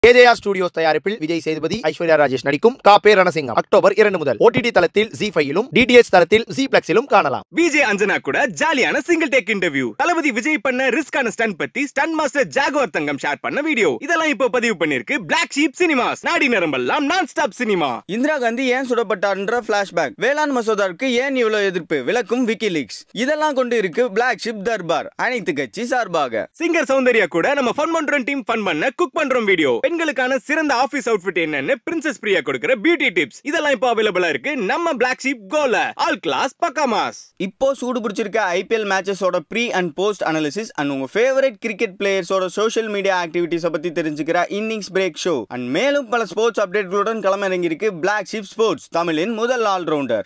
KJR studios தயாரிப்பில் விஜய் சேதுபதி ஐஸ்வர்யா ராஜேஷ் நடிக்கும் காப்பே Ranasingam October இரண்டு முதல் ஓடிடி தளத்தில் ஜி ஃபையிலும் டிடிஎச் தளத்தில் ஜி பிளக்ஸிலும் காணலாம் விஜய் அஞ்சனா கூட ஜாலியான single take interview Thalapathy Vijay பண்ண ரிஸ்கான ஸ்டன் பத்தி stun master Jaguar Thangam share பண்ண வீடியோ இதெல்லாம் இப்போ பதிவு பண்ணிருக்கு பிளாக் ஷீப் சினிமாஸ் நாடி நரம்பெல்லாம் நான் ஸ்டாப் சினிமா இந்திரா காந்தி ஏன் சுடப்பட்டார்ன்ற பிளாஷ்பேக் வேளாண் மசோதாவுக்கு ஏன் இவ்வளவு எதிர்ப்பு விளக்கும் விக்கிலீக்ஸ் இதெல்லாம் கொண்டு இருக்கு பிளாக் ஷிப் தர்பார் அனைத்து கட்சி சார்பாக சிங்கர் சௌந்தர்யா கூட நம்ம ஃபன் பண்றோம் டீம் ஃபன் பண்ண குக் பண்றோம் வீடியோ பெண்களுக்கான சிறந்த ஆபீஸ் அவுட்ஃபிட் என்னன்னு பிரின்சஸ் பிரியா கொடுக்கிற பியூட்டி டிப்ஸ் இதெல்லாம் இப்போ அவைலபிளா இருக்கு நம்ம பிளாக் ஷீப் கோல ஆல் கிளாஸ் பக்காமாஸ் இப்போ சூடு பிடிச்சிருக்க ஐபிஎல் மேட்சஸோட pre and post analysis and உங்க ஃபேவரட் கிரிக்கெட் பிளேயர்ஸோட சோஷியல் மீடியா ஆக்டிவிட்டிஸை பத்தி தெரிஞ்சுக்கிற இன்னிங்ஸ் பிரேக் ஷோ அண்ட் மேலும் பல ஸ்போர்ட்ஸ் அப்டேட்களுடன் களமிறங்கியிருக்கு பிளாக் ஷிப் ஸ்போர்ட்ஸ் தமிழின் முதல் ஆல்ரவுண்டர்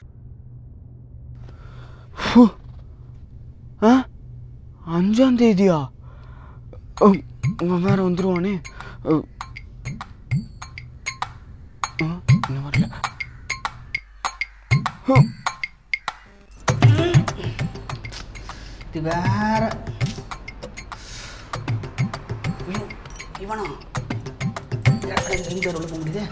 அஞ்சாம் தேதியா வேற வந்துருவானே இன்னும் வரல இது வேற ஐயோ, இவனா எங்க உள்ள போக முடியுது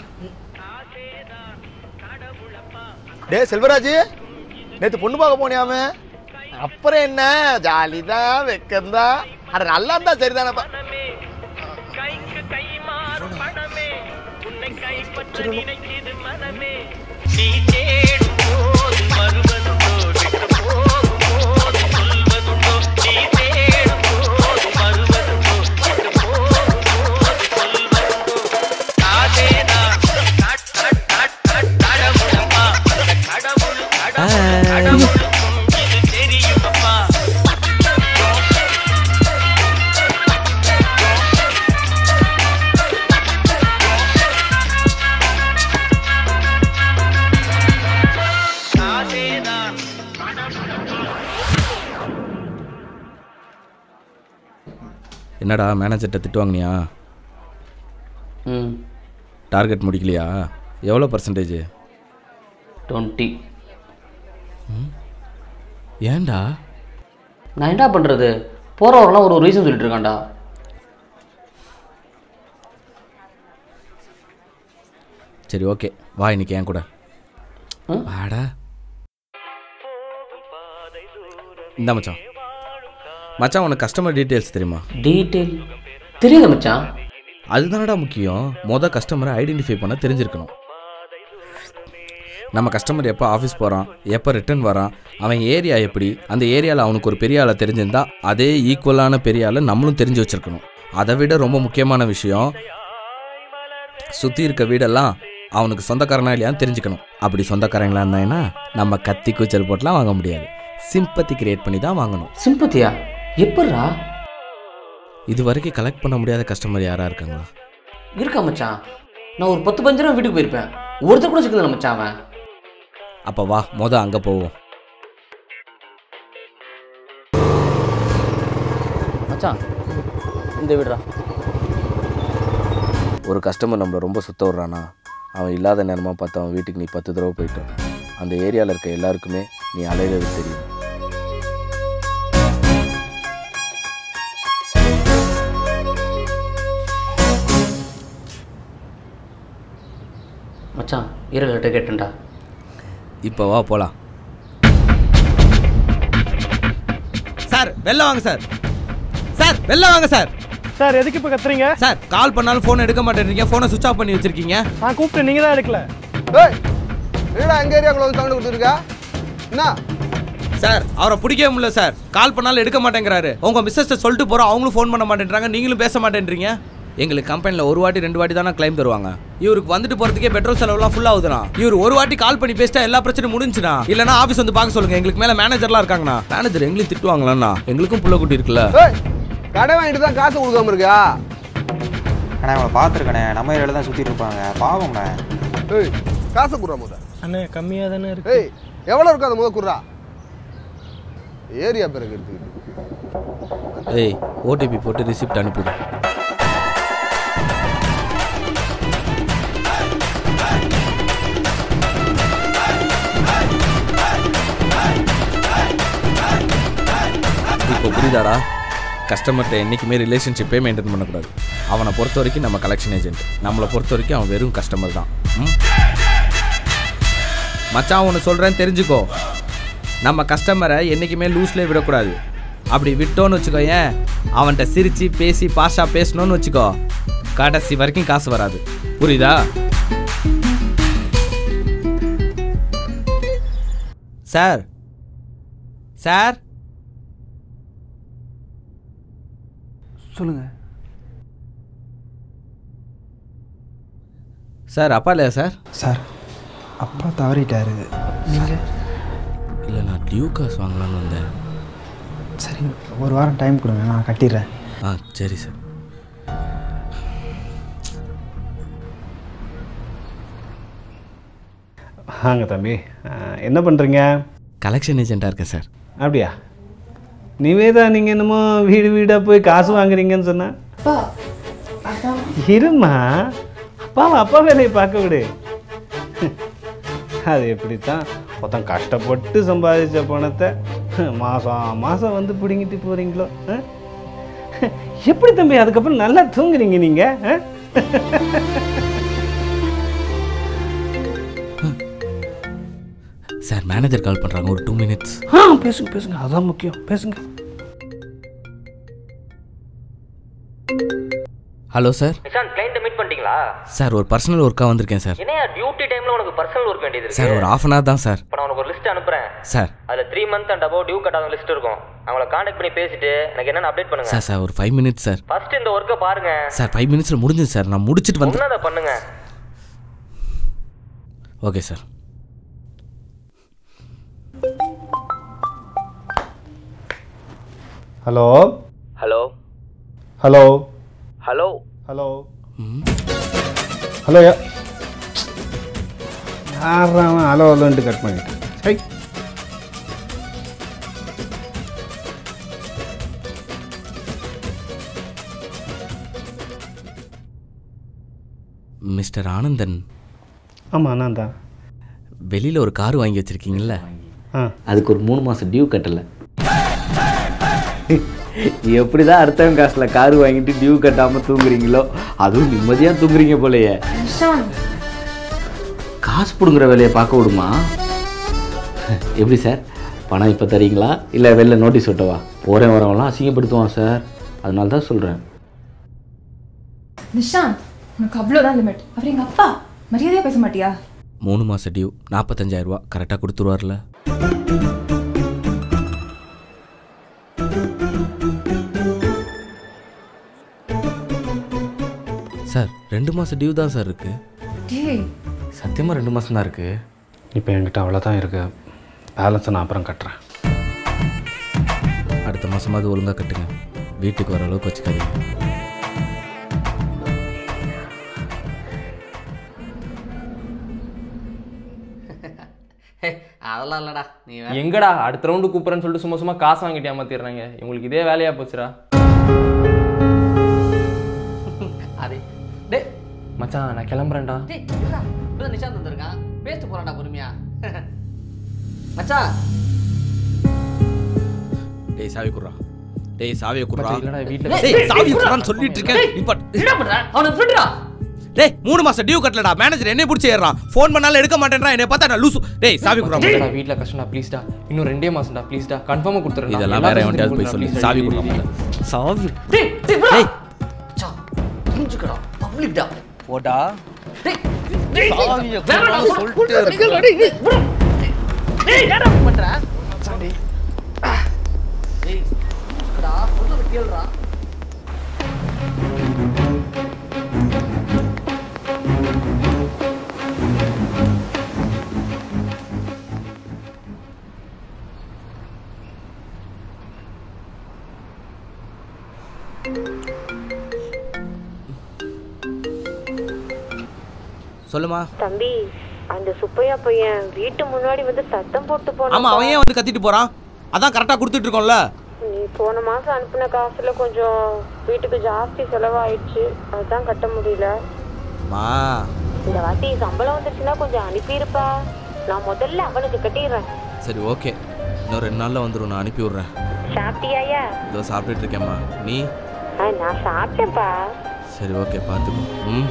டே செல்வராஜ் நேத்து பொண்ணு பார்க்க போனியாம அப்புறம் என்ன ஜாலிதான் வெக்கம்தான் அட நல்லா இருந்தா சரிதானப்பா கைக்கு கை மாறும் மனமே உன்னை கைப்பற்ற நினைக்கிது மனமே நீ தேடும் போது வருவதுண்டோ விட்டு போகும் போது சொல்வதுண்டோ நீ தேடும் போது வருவதுண்டோ விட்டு போகும் போது சொல்வதுண்டோ காதேதான் கட் கட் கட் கட் கடவுளப்பா அந்த கடவுள் கடவுள் கடவுளுக்கும் இது தெரியுமப்பா காதேதான் என்னடா மேனேஜர்கிட்ட திட்டு வாங்கினியா ம் டார்கெட் முடிக்கலையா எவ்வளோ பர்சன்டேஜ் டுவெண்ட்டி ஏன்டா நான் என்ன பண்ணுறது போகிறவரெல்லாம் ஒரு ரீசன் சொல்லிட்டு இருக்கான்டா சரி ஓகே வா இன்னைக்கு என் கூட ம்? வாடா இந்த மச்சான் மச்சான் உனக்கு கஸ்டமர் டீட்டெயில்ஸ் தெரியுமா டீட்டெயில் தெரியுது மச்சான் அதுதானடா முக்கியம் மொதல் கஸ்டமரை ஐடென்டிஃபை பண்ண தெரிஞ்சிருக்கணும் நம்ம கஸ்டமர் எப்போ ஆஃபீஸ் போகிறான் எப்போ ரிட்டர்ன் வரான் அவன் ஏரியா எப்படி அந்த ஏரியாவில் அவனுக்கு ஒரு பெரிய ஆளை தெரிஞ்சிருந்தா அதே ஈக்குவலான பெரிய ஆளை நம்மளும் தெரிஞ்சு வச்சிருக்கணும் அதை விட ரொம்ப முக்கியமான விஷயம் சுற்றி இருக்க வீடெல்லாம் அவனுக்கு சொந்தக்காரனா இல்லையான்னு தெரிஞ்சுக்கணும் அப்படி சொந்தக்காரங்களா இருந்தாங்கன்னா நம்ம கத்தி கூச்சல் போட்டுலாம் வாங்க முடியாது சிம்பத்தி கிரியேட் பண்ணி தான் வாங்கணும் சிம்பத்தியா எப்பட்றா இது வரைக்கும் கலெக்ட் பண்ண முடியாத கஸ்டமர் யாராக இருக்காங்களா இருக்கா மச்சான் நான் ஒரு பத்து பஞ்சு ரூபா வீட்டுக்கு போயிருப்பேன் ஒருத்தர் கூட சிக்கல மச்சான் அவன் அப்போ வா மொதல் அங்கே போவோம் மச்சான் இந்த வீடுறா ஒரு கஸ்டமர் நம்மளை ரொம்ப சுத்த விட்றானா அவன் இல்லாத நேரமாக பார்த்து அவன் வீட்டுக்கு நீ பத்து தடவை போயிட்டு வா. அந்த ஏரியாவில் இருக்க எல்லாருக்குமே நீ அலையிறது தெரியும் மச்சான் ஈரல் கேட்டேன்டா இப்போ வா போகலாம் சார் வெளில வாங்க சார் சார் வெளில வாங்க சார் சார் எதுக்கு இப்போ கத்துறீங்க சார் கால் பண்ணாலும் ஃபோன் எடுக்க மாட்டேன்றீங்க ஃபோனை சுவிச் ஆஃப் பண்ணி வச்சிருக்கீங்க நான் கூப்பிட்டு நீங்கள் தான் எடுக்கல ஏய் என்னடா எங்க ஏரியாக்குள்ள வந்து சவுண்ட் கொடுத்துருக்கா என்ன சார் அவரை பிடிக்கவே முடியல சார் கால் பண்ணாலும் எடுக்க மாட்டேங்கிறாரு உங்க மிஸ்ஸஸ்ட்ட சொல்லிட்டு போறோம் அவங்களும் ஃபோன் பண்ண மாட்டேன்றாங்க நீங்களும் பேச மாட்டேன்றீங்க எங்களுக்கு கம்பெனியில் ஒரு வாட்டி ரெண்டு வாட்டி தானே கிளைம் தருவாங்க இவருக்கு வந்துட்டு போறதுக்கே பெட்ரோல் செலவுலாம் ஃபுல் ஆகுதுண்ணா இவர் ஒரு வாட்டி கால் பண்ணி பேசிட்டா எல்லா பிரச்சனையும் முடிஞ்சுனா இல்லைனா ஆஃபீஸ் வந்து பார்க்க சொல்லுங்க எங்களுக்கு மேல மேனேஜர்லாம் இருக்காங்கண்ணா மேனேஜர் எங்களையும் திட்டுவாங்களாண்ணா எங்களுக்கும் புள்ள குட்டி இருக்குல்ல ஏய் கடை வாங்கிட்டு தான் காசு கொடுக்காம இருக்கா அண்ணா இவங்களை பார்த்துருக்கண்ணே நம்ம ஏரியாவில் தான் சுற்றிட்டு இருப்பாங்க பாவம்ண்ணே ஏய் காசை குடுறா முத அண்ணே கம்மியாக தானே இருக்கு ஏய் எவ்வளோ இருக்கும் அந்த முத குடுறா ஏரியா பிறகு எடுத்துக்கிட்டு ஏய் ஓடிபி போட்டு ரிசிப்ட் அனுப்பிடு இப்போ புரியுதாடா கஸ்டமர்கிட்ட என்றைக்குமே ரிலேஷன்ஷிப்பே மெயின்டைன் பண்ணக்கூடாது அவனை பொறுத்த வரைக்கும் நம்ம கலெக்ஷன் ஏஜென்ட் நம்மளை பொறுத்த வரைக்கும் அவன் வெறும் கஸ்டமர் தான் ம்? மச்சான் ஒன்று சொல்கிறேன் தெரிஞ்சுக்கோ நம்ம கஸ்டமரை என்றைக்குமே லூஸ்லேயே விடக்கூடாது அப்படி விட்டோன்னு வச்சுக்கோ ஏன் அவன்கிட்ட சிரித்து பேசி பாஷா பேசணும்னு வச்சுக்கோ கடைசி வரைக்கும் காசு வராது புரியுதா சார் சார் சொல்லுங்க சார் அப்பா இல்லையா சார் சார் அப்பா தவறிட்டாரு நீங்கள் இல்லை நான் டியூ காசு வாங்கலான்னு வந்தேன் சரி ஒரு வாரம் டைம் கொடுங்க நான் கட்டிடுறேன் ஆ சரி சார் வாங்க தம்பி அஹ், என்ன பண்ணுறீங்க கலெக்ஷன் ஏஜென்ட்டாக இருக்கேன் சார் அப்படியா நிவேதா நீங்கள் என்னமோ வீடு வீடாக போய் காசு வாங்குறீங்கன்னு சொன்னா இருமா அப்பாவை அப்பா வேலையை பார்க்க விடு அது எப்படித்தான் ஒருத்தன் கஷ்டப்பட்டு சம்பாதிச்ச பணத்தை மாதம் மாதம் வந்து பிடுங்கிட்டு போகிறீங்களோ எப்படி தம்பி அதுக்கப்புறம் நல்லா தூங்குறீங்க நீங்கள் சார் மேனேஜர் கால் பண்ணுறாங்க ஒரு டூ மினிட்ஸ் ஆ பேசுங்க பேசுங்க அதான் முக்கியம் பேசுங்க ஹலோ சார் நிஷாந்த் கிளைண்ட்டை மீட் பண்ணிட்டீங்களா சார் ஒரு பர்சனல் ஒர்க்காக வந்திருக்கேன் சார் என்னையா டியூட்டி டைம்ல உனக்கு பர்சனல் ஒர்க் வேண்டியது இருக்கு சார் ஒரு ஆஃப் அன் ஹவர் தான் சார் இப்போ நான் உனக்கு ஒரு லிஸ்ட் அனுப்புறேன் சார் அதுல three month and above due கட்டாத லிஸ்ட் இருக்கும் அவங்கள காண்டாக்ட் பண்ணி பேசிட்டு எனக்கு என்னன்னு அப்டேட் பண்ணுங்க சார் சார் ஒரு ஃபைவ் மினிட்ஸ் சார் ஃபர்ஸ்ட் இந்த ஒர்க்கை பாருங்க சார் ஃபைவ் மினிட்ஸில் முடிஞ்சுது சார் நான் முடிச்சிட்டு வந்து முன்னதை பண்ணுங்க okay sir hello hello hello hello hello hello யார் அவன் ஹலோ ஹலோன்ட்டு கட் பண்ணிட்டேன் சரி மிஸ்டர் ஆனந்தன் ஆமாம் நான் தான் வெளியில் ஒரு கார் வாங்கி வச்சுருக்கீங்கள ஆ அதுக்கு ஒரு மூணு மாதம் டியூ கட்டலை எப்படி தான் அடுத்தவங்க காசில் கார் வாங்கிட்டு டியூ கட்டாமல் தூங்குறீங்களோ அதுவும் நிம்மதியாக தூங்குறீங்க போலயே காசு பிடுங்குற வேலையை பார்க்க விடுமா எப்படி சார் பணம் இப்போ தரீங்களா இல்லை வெளில நோட்டீஸ் விட்டவா போகிறேன் வரவங்களாம் அசிங்கப்படுத்துவான் சார் அதனால தான் சொல்கிறேன் நிஷாந்த் உனக்கு அவ்வளோதான் லிமிட் அவர் எங்கள் அப்பா மரியாதையாக பேச மாட்டியா மூணு மாதம் டியூ நாற்பத்தஞ்சாயிரரூபா கரெக்டாக கொடுத்துருவார்ல சார் ரெண்டு மாதம் டியூ தான் சார் இருக்குது டேய் சத்தியமாக ரெண்டு மாதம் தான் இருக்குது இப்போ என்கிட்ட அவ்வளோதான் இருக்குது பேலன்ஸை நான் அப்புறம் கட்டுறேன் அடுத்த மாதமாவது ஒழுங்காக கட்டுங்க வீட்டுக்கு வர அளவுக்கு வச்சுக்காதீங்க அதெல்லாம் இல்லடா நீ எங்கடா அடுத்த ரவுண்டு கூப்பிட்றேன்னு சொல்லிட்டு சும்மா சும்மா காசு வாங்கிட்டு ஏமாத்திடுறாங்க இவங்களுக்கு இதே வேலையா போச்சுடா அதே டேய் மச்சான் நான் கிளம்புறேன்டா டேய் இருடா இப்பதான் நிஷாந்த் வந்திருக்கான் பேசிட்டு போறான்டா பொறுமையா மச்சான் டேய் சாவி குடுறா டேய் சாவியை குடுறா மச்சான், இல்லடா, வீட்ல டேய் சாவி குடுறான்னு சொல்லிட்டு இருக்கேன் இப்ப என்ன பண்ற அவனுக்கு ஃப்ரெண்டுடா டேய் மூணு மாசம் டியூ கட்டலடா மேனேஜர் என்னை பிடிச்சி ஏறான் ஃபோன் பண்ணாலும் எடுக்க மாட்டேன்றான் என்னை பார்த்தா நான் லூசு டேய் சாவி குடுறா மச்சான், வீட்ல கஷ்டம்டா ப்ளீஸ்டா இன்னும் ரெண்டே மாசம்டா ப்ளீஸ்டா கன்ஃபார்மா கொடுத்துறேன் இதெல்லாம் வேற எவன்கிட்டயாவது போய் சொல்லு சாவி குடுறா முதல்ல. சாவி டேய் டேய் விடா மச்சான் புரிஞ்சுக்கடா பப்ளிக்டா போடா டேய் டேய் சாவியை வேணாம்டா, குடுறா, சொல்லிட்டு சொல்லிட்டே இருக்கேன். இருக்கேன். டேய், டேய், விடு. டேய் என்னடா இப்படி பண்ற டேய் கடா சொல்றது கேளுடா சொல்லுமா தம்பி அந்த சுப்பையா பையன் வீட்டு முன்னாடி வந்து சத்தம் போட்டு ஆமா போனான் அவன் ஏன் வந்து கத்திட்டு போறான் அதான் கரெக்டா கொடுத்துட்டு இருக்கோம்ல நீ போன மாசம் அனுப்பின காசுல கொஞ்சம் வீட்டுக்கு ஜாஸ்தி செலவாயிடுச்சு அதான் கட்ட முடியல மா இந்த வாட்டி சம்பளம் வந்துருச்சுன்னா கொஞ்சம் அனுப்பியிருப்பா நான் முதல்ல அவனுக்கு கட்டிடுறேன் சரி ஓகே இன்னும் ரெண்டு நாள்ல வந்துடும் நான் அனுப்பி விடுறேன் சாப்பிட்டியாயா இதோ சாப்பிட்டுட்டு இருக்கேம்மா நீ ஆ நான் சாப்பிட்டேன்ப்பா சரி ஓகே பார்த்துக்கோ ம்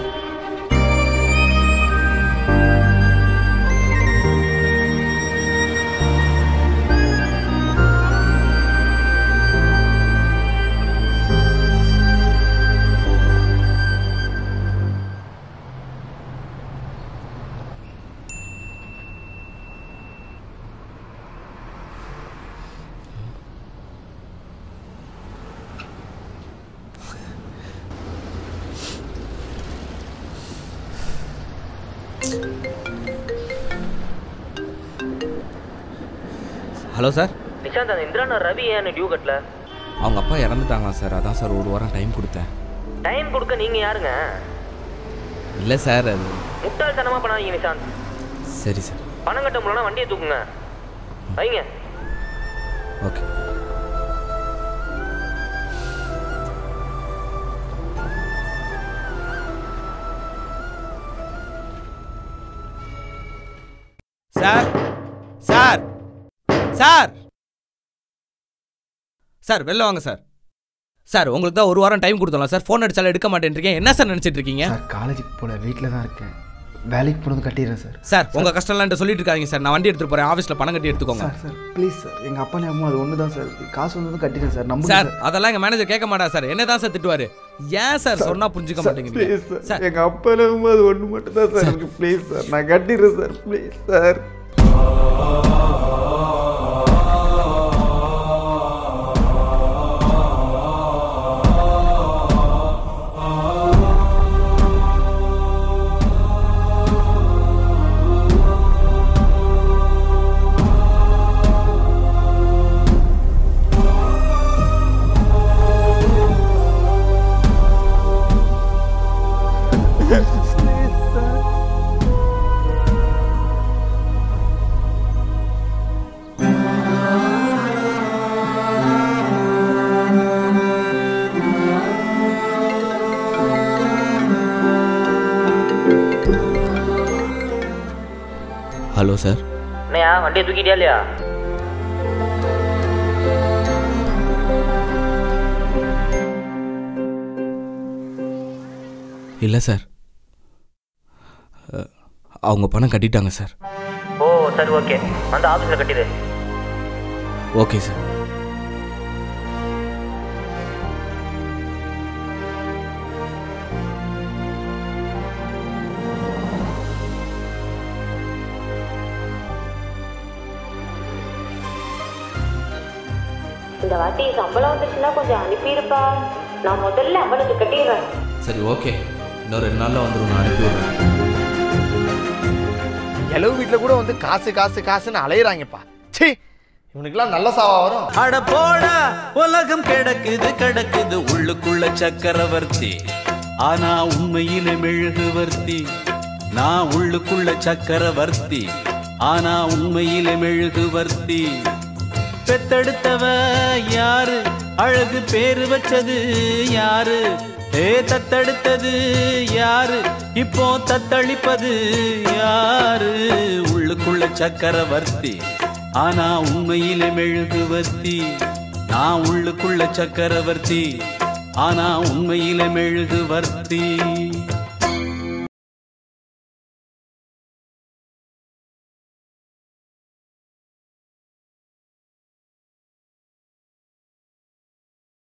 ஹலோ சார் நிஷாந்த் அந்த இந்திரான ரவி ஏன் டியூ கட்டல அவங்க அப்பா இறந்துட்டாங்களா சார் அதான் சார் ஒரு வாரம் டைம் கொடுத்தேன் டைம் கொடுக்க நீங்க யாருங்க இல்லை சார் அது முட்டாள்தனமா பண்ணாதீங்க நிஷாந்த் சரி சார் பணம் கட்ட முடியலன்னா வண்டியை தூக்குங்க வைங்க okay sir sir sir sir வெளில வாங்க சார் சார் உங்களுக்கு தான் ஒரு வாரம் டைம் கொடுத்தோம்ல சார் ஃபோன் அடிச்சாலும் எடுக்க மாட்டேன்றீங்க என்ன சார் நினச்சிட்டு இருக்கீங்க காலேஜுக்கு போல வீட்டில் தான் இருக்கேன் வேலைக்கு போனது கட்டிடுறேன் சார் சார் உங்கள் கஷ்டம்லாம் சொல்லிட்டு இருக்காதீங்க சார் நான் வண்டி எடுத்துட்டு போகிறேன் ஆஃபீஸில் பணம் கட்டி எடுத்துக்கோங்க சார் சார் ப்ளீஸ் சார் எங்கள் அப்பா ஞாபகம் அது ஒன்று தான் சார் காசு வந்ததும் கட்டிடுறேன் சார் நம்புங்க சார் அதெல்லாம் எங்க மேனேஜர் கேட்க மாட்டா சார் என்ன தான் சார் திட்டுவாரு ஏன் சார் சொன்னா புரிஞ்சுக்க மாட்டேங்கிறீங்க ப்ளீஸ் சார் எங்கள் அப்பா ஞாபகம் அது ஒன்று மட்டும் தான் சார் எனக்கு ப்ளீஸ் சார் நான் கட்டிடுறேன் sir please sir hello sir என்னையா வண்டியை தூக்கிட்டியா இல்லையா இல்லை சார் அஹ், அவங்க பணம் கட்டிட்டாங்க சார் ஓ சரி ஓகே வந்து ஆஃபீஸில் கட்டிடு ஓகே சார் இந்த வாட்டி சம்பளம் வந்துச்சுன்னா கொஞ்சம் அனுப்பியிருப்பா நான் முதல்ல அவளுக்கு கட்டிடுறேன் சரி ஓகே இன்னும் ரெண்டு நாளில் வந்துடும் நான் அனுப்பி விடுறேன் எலவு வீட்டில் கூட வந்து காசு காசு காசுன்னு அலையிறாங்கப்பா ச்சீ இவனுக்கெல்லாம் நல்ல சாவா வரும் அட போடா உலகம் கிடக்குது கிடக்குது உள்ளுக்குள்ள சக்கரவர்த்தி ஆனா உண்மையில மெழுகுவர்த்தி நான் உள்ளுக்குள்ள சக்கரவர்த்தி ஆனா உண்மையில மெழுகுவர்த்தி பெத்தெடுத்தவ யாரு அழகு பேரு வச்சது யாரு ஏ தத்தெடுத்தது யாரு இப்போ தத்தளிப்பது யாரு உள்ளுக்குள்ள சக்கரவர்த்தி ஆனா உண்மையிலே மெழுகுவர்த்தி நான் உள்ளுக்குள்ள சக்கரவர்த்தி ஆனா உண்மையிலே மெழுகுவர்த்தி